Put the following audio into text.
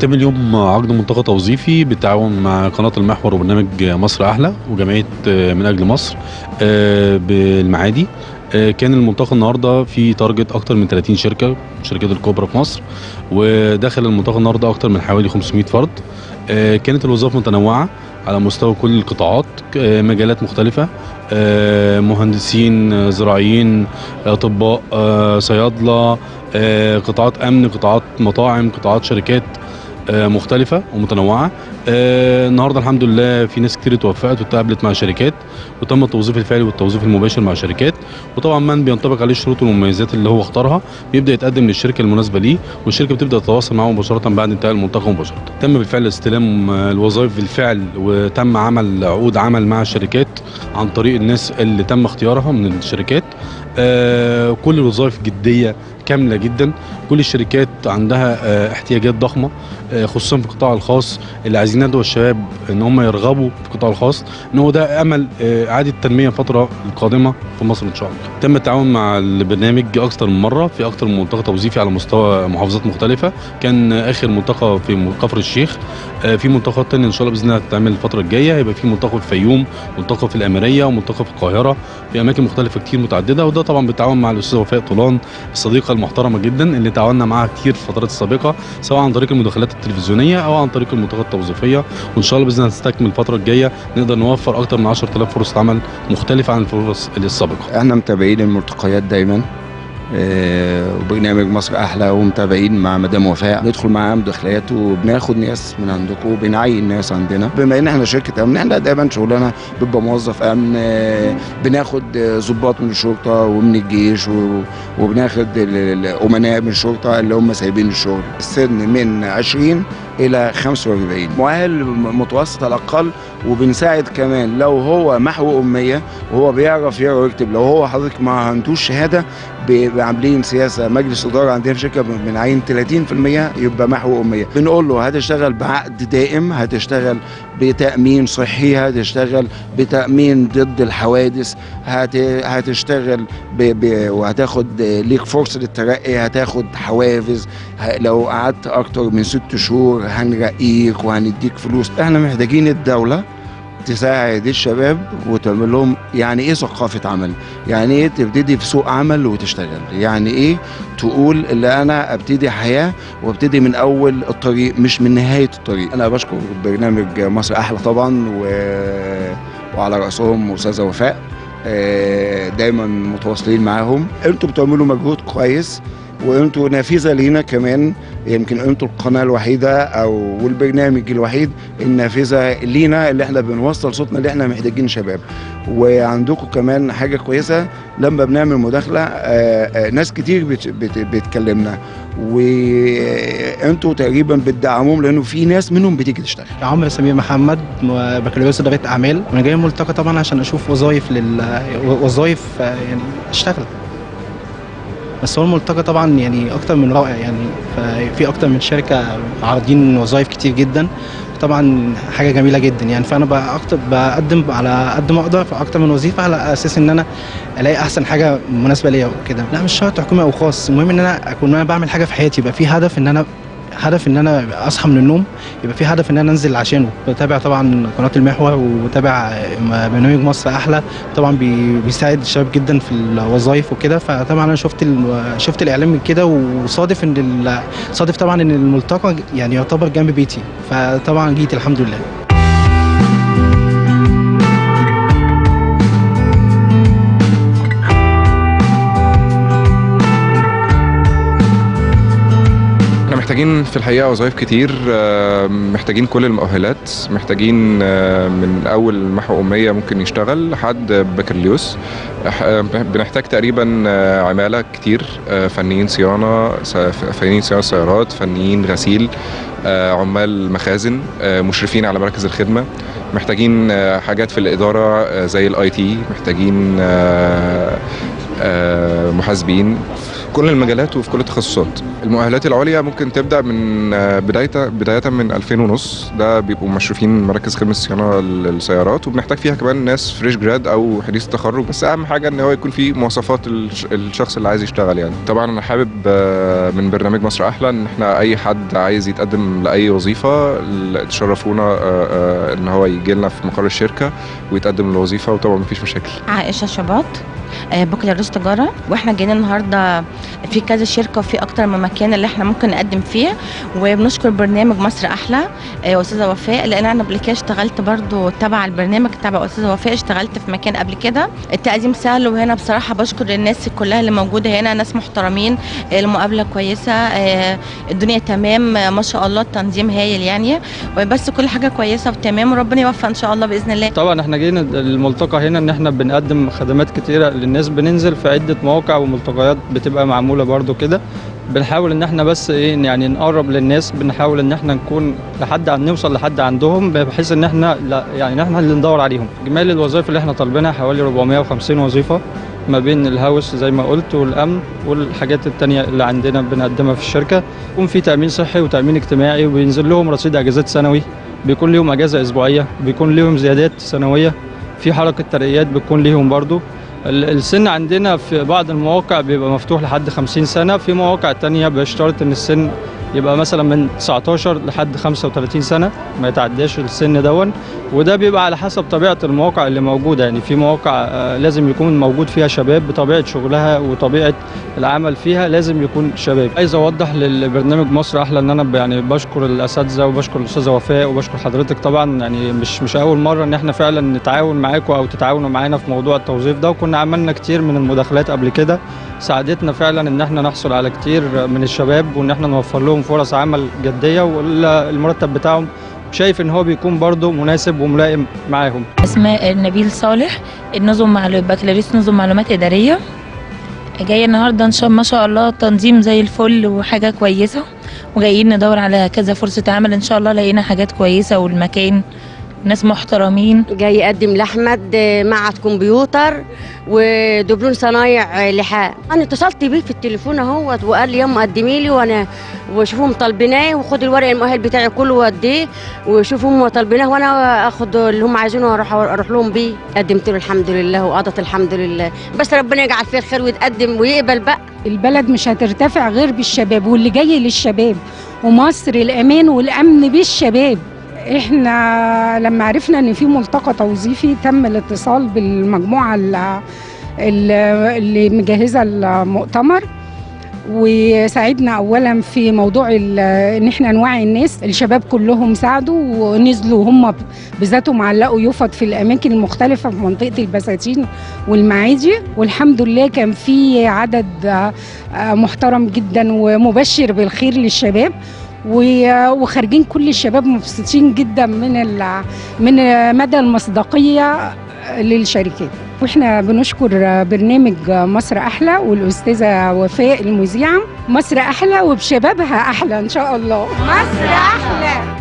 بيتم اليوم عقد ملتقى توظيفي بالتعاون مع قناة المحور وبرنامج مصر أحلى وجمعية من أجل مصر آه، بالمعادي آه، كان الملتقى النهارده في تارجت اكتر من 30 شركه الشركات الكبرى في مصر وداخل الملتقى النهارده اكتر من حوالي 500 فرد آه، كانت الوظائف متنوعه على مستوى كل القطاعات آه، مجالات مختلفه آه، مهندسين آه، زراعيين اطباء آه، صيادله آه، قطاعات امن قطاعات مطاعم قطاعات شركات آه، مختلفة ومتنوعة آه، النهارده الحمد لله في ناس كتير اتوفقت واتقابلت مع شركات وتم التوظيف الفعلي والتوظيف المباشر مع شركات وطبعا من بينطبق عليه الشروط والمميزات اللي هو اختارها بيبدا يتقدم للشركه المناسبه ليه والشركه بتبدا تتواصل معاه مباشره بعد انتهاء الملتقى مباشره تم بالفعل استلام آه، الوظائف بالفعل وتم عمل عقود عمل مع الشركات عن طريق الناس اللي تم اختيارها من الشركات آه، كل الوظائف جديه كامله جدا كل الشركات عندها آه، احتياجات ضخمه آه، خصوصا في القطاع الخاص اللي عايزين ندعو الشباب ان هم يرغبوا في القطاع الخاص ان هو ده امل آه، اعاده تنميه الفتره القادمه في مصر ان شاء الله. تم التعاون مع البرنامج اكثر من مره في اكثر من ملتقى توظيفي على مستوى محافظات مختلفه كان اخر ملتقى في كفر الشيخ آه، في ملتقى تاني ان شاء الله باذن الله هتتعمل الفتره الجايه هيبقى في ملتقى في الفيوم ملتقى في الاميريه وملتقى في القاهره في اماكن مختلفه كتير متعدده وده طبعا بالتعاون مع الاستاذه وفاء طولان الصديقه المحترمه جدا اللي تعاوننا معاها كتير في الفترات السابقه سواء عن طريق المداخلات التلفزيونيه او عن طريق الملتقيات التوظيفيه وان شاء الله باذن الله تستكمل الفتره الجايه نقدر نوفر اكتر من 10000 فرصه عمل مختلفه عن الفرص السابقه احنا متابعين الملتقيات دايما آه، وبرنامج مصر احلى ومتابعين مع مدام وفاء ندخل معاها مداخلات وبناخد ناس من عندكم وبنعين ناس عندنا بما ان احنا شركه امن احنا دايما شغلنا بيبقى موظف امن آه، بناخد آه، ضباط من الشرطه ومن الجيش و- وبناخد ال- الامناء من الشرطه اللي هم سايبين الشغل السن من 20 الى 45 مؤهل متوسط على الاقل وبنساعد كمان لو هو محو اميه وهو بيعرف يقرا ويكتب لو هو حضرتك ما عندوش شهاده بيبقى عاملين سياسه مجلس اداره عندنا في شركه بنعين 30% يبقى محو اميه بنقول له هتشتغل بعقد دائم هتشتغل بتامين صحي هتشتغل بتامين ضد الحوادث هت... هتشتغل ب... ب... وهتاخد ليك فرصه للترقي هتاخد حوافز ه... لو قعدت اكتر من ست شهور هنرقيك وهنديك فلوس احنا محتاجين الدوله تساعد الشباب وتعمل لهم يعني ايه ثقافه عمل يعني ايه تبتدي في سوق عمل وتشتغل يعني ايه تقول اللي انا ابتدي حياه وابتدي من اول الطريق مش من نهايه الطريق انا بشكر برنامج مصر احلى طبعا و... وعلى راسهم استاذه وفاء آه، دايما متواصلين معاهم انتوا بتعملوا مجهود كويس وانتوا نافذه لينا كمان يمكن انتوا القناه الوحيده او والبرنامج الوحيد النافذه لينا اللي احنا بنوصل صوتنا اللي احنا محتاجين شباب وعندكم كمان حاجه كويسه لما بنعمل مداخله آه، آه، ناس كتير بت- بت- بتكلمنا وانتوا تقريبا بتدعموهم لانه في ناس منهم بتيجي تشتغل عمرو سمير محمد م- بكالوريوس اداره اعمال انا جاي الملتقى طبعا عشان اشوف وظايف لل وظايف آه، يعني اشتغل بس هو الملتقى طبعا يعني اكتر من رائع يعني ففي اكتر من شركه عارضين وظايف كتير جدا طبعا حاجه جميله جدا يعني فانا بقى اكتر بقدم على قد ما اقدر في اكتر من وظيفه على اساس ان انا الاقي احسن حاجه مناسبه ليا وكده لا مش شرط حكومي او خاص المهم ان انا اكون انا بعمل حاجه في حياتي يبقى في هدف ان انا هدف ان انا اصحى من النوم يبقى في هدف ان انا انزل عشانه بتابع طبعا قناه المحور وبتابع برنامج مصر احلى طبعا بي- بيساعد الشباب جدا في الوظائف وكده فطبعا انا شفت ال- شفت الاعلان من كده وصادف ان ال- صادف طبعا ان الملتقى يعني يعتبر جنب بيتي فطبعا جيت الحمد لله احنا محتاجين في الحقيقه وظائف كتير آه، محتاجين كل المؤهلات محتاجين آه، من اول محو اميه ممكن يشتغل لحد بكالوريوس إح- آه، بنحتاج تقريبا آه، عماله كتير آه، فنيين صيانه س- فنيين صيانه سيارات فنيين غسيل آه، عمال مخازن آه، مشرفين على مراكز الخدمه محتاجين آه، حاجات في الاداره آه، زي الاي تي محتاجين آه، آه، محاسبين كل المجالات وفي كل التخصصات المؤهلات العليا ممكن تبدا من آه، بدايه بدايه من 2000 ونص ده بيبقوا مشرفين مراكز خدمه الصيانه للسيارات وبنحتاج فيها كمان ناس فريش جراد او حديث التخرج بس اهم حاجه ان هو يكون في مواصفات الش- الشخص اللي عايز يشتغل يعني طبعا انا حابب آه، من برنامج مصر احلى ان احنا اي حد عايز يتقدم لاي وظيفه ل- تشرفونا آه، آه، ان هو يجي لنا في مقر الشركه ويتقدم للوظيفه وطبعا مفيش مشاكل عائشة شباط آه، بكالوريوس تجارة واحنا جايين النهاردة في كذا شركة وفي أكتر من مكان اللي احنا ممكن نقدم فيه وبنشكر برنامج مصر أحلى آه، أستاذة وفاء لأن أنا قبل كده اشتغلت برضو تبع البرنامج تبع أستاذة وفاء اشتغلت في مكان قبل كده التقديم سهل وهنا بصراحة بشكر الناس كلها اللي موجودة هنا ناس محترمين آه، المقابلة كويسة آه، الدنيا تمام آه، ما شاء الله التنظيم هايل يعني بس كل حاجة كويسة وتمام وربنا يوفق إن شاء الله بإذن الله طبعا احنا جينا الملتقى هنا ان احنا بنقدم خدمات كتيره للناس بننزل في عده مواقع وملتقيات بتبقى معموله برضو كده بنحاول ان احنا بس ايه يعني نقرب للناس بنحاول ان احنا نكون لحد عن نوصل لحد عندهم بحيث ان احنا لا يعني احنا اللي ندور عليهم اجمالي الوظائف اللي احنا طالبينها حوالي 450 وظيفه ما بين الهاوس زي ما قلت والامن والحاجات التانية اللي عندنا بنقدمها في الشركه يكون في تامين صحي وتامين اجتماعي وبينزل لهم رصيد اجازات سنوي بيكون ليهم اجازه اسبوعيه بيكون ليهم زيادات سنويه في حركه ترقيات بتكون ليهم برضو ال- السن عندنا في بعض المواقع بيبقى مفتوح لحد 50 سنه في مواقع تانية بيشترط ان السن يبقى مثلا من 19 لحد 35 سنه ما يتعداش السن دون وده بيبقى على حسب طبيعه المواقع اللي موجوده يعني في مواقع آه، لازم يكون موجود فيها شباب بطبيعه شغلها وطبيعه العمل فيها لازم يكون شباب عايز اوضح للبرنامج مصر احلى ان انا ب- يعني بشكر الاساتذه وبشكر الاستاذه وفاء وبشكر حضرتك طبعا يعني مش مش اول مره ان احنا فعلا نتعاون معاكم او تتعاونوا معانا في موضوع التوظيف ده وكنا عملنا كتير من المداخلات قبل كده ساعدتنا فعلا ان احنا نحصل على كتير من الشباب وان احنا نوفر لهم فرص عمل جديه والمرتب بتاعهم شايف ان هو بيكون برضه مناسب وملائم معاهم اسماء نبيل صالح النظم معلومات بكالوريوس نظم معلومات اداريه جايه النهارده ان شاء ما شاء الله تنظيم زي الفل وحاجه كويسه وجايين ندور على كذا فرصه عمل ان شاء الله لقينا حاجات كويسه والمكان ناس محترمين جاي يقدم لاحمد معهد كمبيوتر ودبلون صنايع لحاء انا اتصلت بيه في التليفون اهوت وقال لي يما قدمي لي وانا وشوفهم طالبيناه وخد الورق المؤهل بتاعي كله واديه وشوفوا هم طالبيناه وانا اخد اللي هم عايزينه واروح اروح لهم بيه قدمت له الحمد لله وقضت الحمد لله بس ربنا يجعل فيه الخير ويتقدم ويقبل بقى البلد مش هترتفع غير بالشباب واللي جاي للشباب ومصر الامان والامن بالشباب احنا لما عرفنا ان في ملتقى توظيفي تم الاتصال بالمجموعه ال- ال- اللي مجهزه المؤتمر وساعدنا اولا في موضوع ال- ان احنا نوعي الناس الشباب كلهم ساعدوا ونزلوا هم بذاتهم علقوا يفط في الاماكن المختلفه في منطقه البساتين والمعادي والحمد لله كان في عدد آه، آه، محترم جدا ومبشر بالخير للشباب و- وخارجين كل الشباب مبسوطين جدا من ال- من مدى المصداقيه للشركات واحنا بنشكر برنامج مصر احلى والاستاذه وفاء المذيعه مصر احلى وبشبابها احلى ان شاء الله مصر احلى